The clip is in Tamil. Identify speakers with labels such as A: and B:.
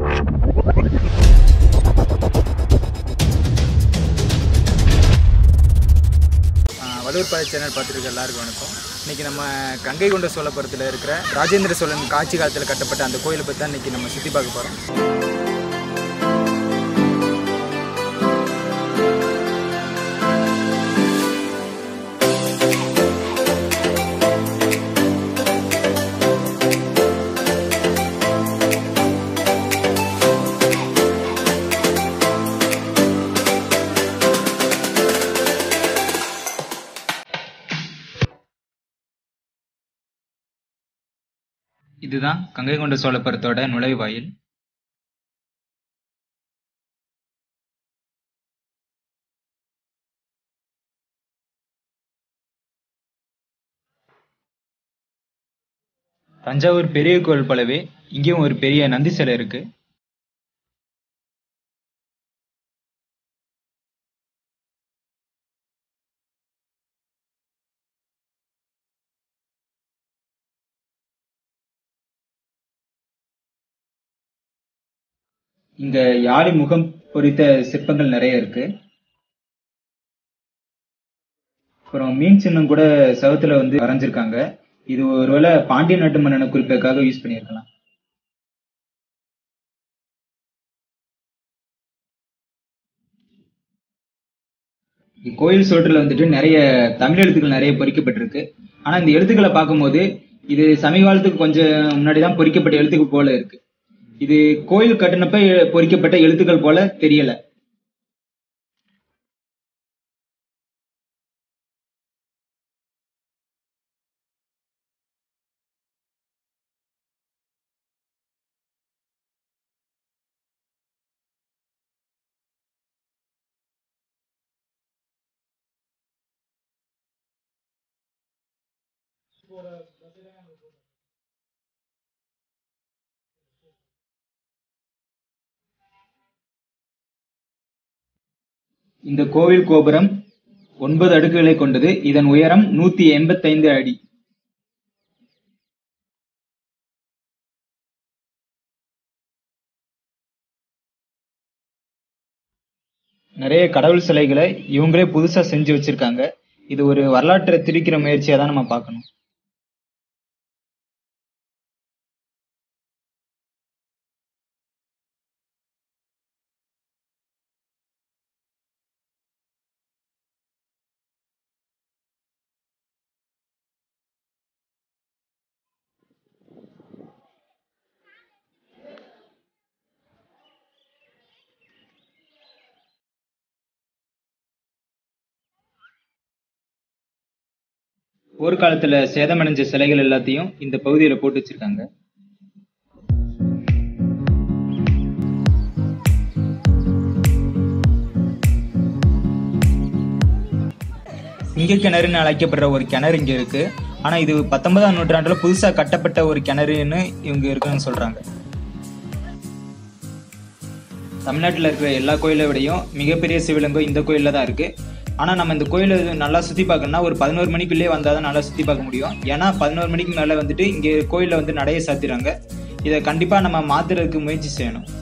A: வடூர் பாதை சேனல் பார்த்துருக்க எல்லாருக்கும் வணக்கம் இன்றைக்கி நம்ம கங்கை கொண்ட சோழபுரத்தில் இருக்கிற ராஜேந்திர சோழன் காட்சி காலத்தில் கட்டப்பட்ட அந்த கோயிலை பற்றி தான் இன்றைக்கி நம்ம சுற்றி பார்க்க போகிறோம் இதுதான் கங்கை கொண்ட சோழபுரத்தோட நுழைவாயில் தஞ்சாவூர் பெரிய கோயில் போலவே இங்கேயும் ஒரு பெரிய நந்தி சிலை இருக்கு இங்க யாழி முகம் பொறித்த சிற்பங்கள் நிறைய இருக்கு அப்புறம் மீன் சின்னம் கூட செவத்துல வந்து வரைஞ்சிருக்காங்க இது ஒருவேளை பாண்டிய நாட்டு மன்னனை குறிப்பதற்காக யூஸ் பண்ணியிருக்கலாம் கோயில் சுவற்றில் வந்துட்டு நிறைய தமிழ் எழுத்துக்கள் நிறைய பொறிக்கப்பட்டிருக்கு ஆனா இந்த எழுத்துக்களை பார்க்கும்போது இது சமீப காலத்துக்கு கொஞ்சம் முன்னாடி தான் பொறிக்கப்பட்ட எழுத்துக்கள் போல இருக்கு இது கோயில் கட்டினப்ப பொறிக்கப்பட்ட எழுத்துக்கள் போல தெரியல இந்த கோவில் கோபுரம் ஒன்பது அடுக்குகளை கொண்டது இதன் உயரம் நூத்தி எண்பத்தைந்து அடி நிறைய கடவுள் சிலைகளை இவங்களே புதுசா செஞ்சு வச்சிருக்காங்க இது ஒரு வரலாற்றை திரிக்கிற முயற்சியா தான் நம்ம பார்க்கணும் போர்க்காலத்துல சேதமடைஞ்ச சிலைகள் எல்லாத்தையும் இந்த பகுதியில போட்டு வச்சிருக்காங்க சிங்க கிணறுன்னு அழைக்கப்படுற ஒரு கிணறு இங்க இருக்கு ஆனா இது பத்தொன்பதாம் நூற்றாண்டுல புதுசா கட்டப்பட்ட ஒரு கிணறுன்னு இவங்க இருக்குன்னு சொல்றாங்க தமிழ்நாட்டில் இருக்கிற எல்லா கோயிலை விடையும் மிகப்பெரிய சிவலிங்கம் இந்த கோயிலில் தான் இருக்கு ஆனால் நம்ம இந்த கோயிலை நல்லா சுற்றி பார்க்கணும்னா ஒரு பதினோரு மணிக்குள்ளேயே வந்தால் தான் நல்லா சுற்றி பார்க்க முடியும் ஏன்னா பதினோரு மணிக்கு மேலே வந்துட்டு இங்கே கோயிலில் வந்து நடைய சாத்திடுறாங்க இதை கண்டிப்பாக நம்ம மாத்துறதுக்கு முயற்சி செய்யணும்